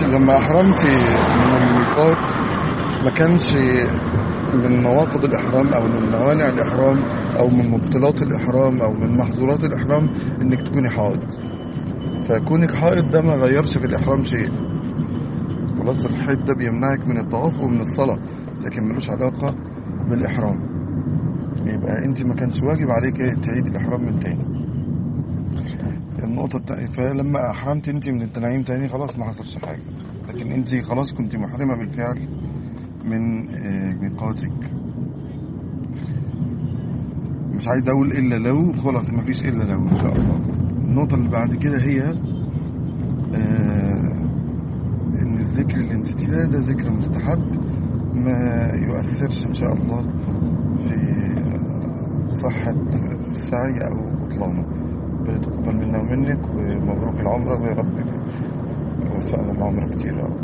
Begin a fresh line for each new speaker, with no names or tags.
لما أحرمت من الميقات ما كانش من نواقض الإحرام أو من موانع الإحرام أو من مبطلات الإحرام أو من محظورات الإحرام إنك تكوني حائض فكونك حائض ده ما غيرش في الإحرام شيء خلاص الحيض ده بيمنعك من الطواف ومن الصلاة لكن ملوش علاقة بالإحرام يبقى أنت ما كانش واجب عليك تعيد الإحرام من تاني النقطة التانية فلما أحرمت أنت من التنعيم تاني خلاص ما حصلش حاجة لكن أنت خلاص كنت محرمة بالفعل من آه، ميقاتك مش عايز أقول إلا لو خلاص ما فيش إلا لو إن شاء الله النقطة اللي بعد كده هي آه، إن الذكر اللي نسيتيه ده ده ذكر مستحب ما يؤثرش إن شاء الله في صحة السعي أو بطلانه ربنا يتقبل منا ومنك ومبروك العمرة ويا رب يوفقنا العمرة كتير يا رب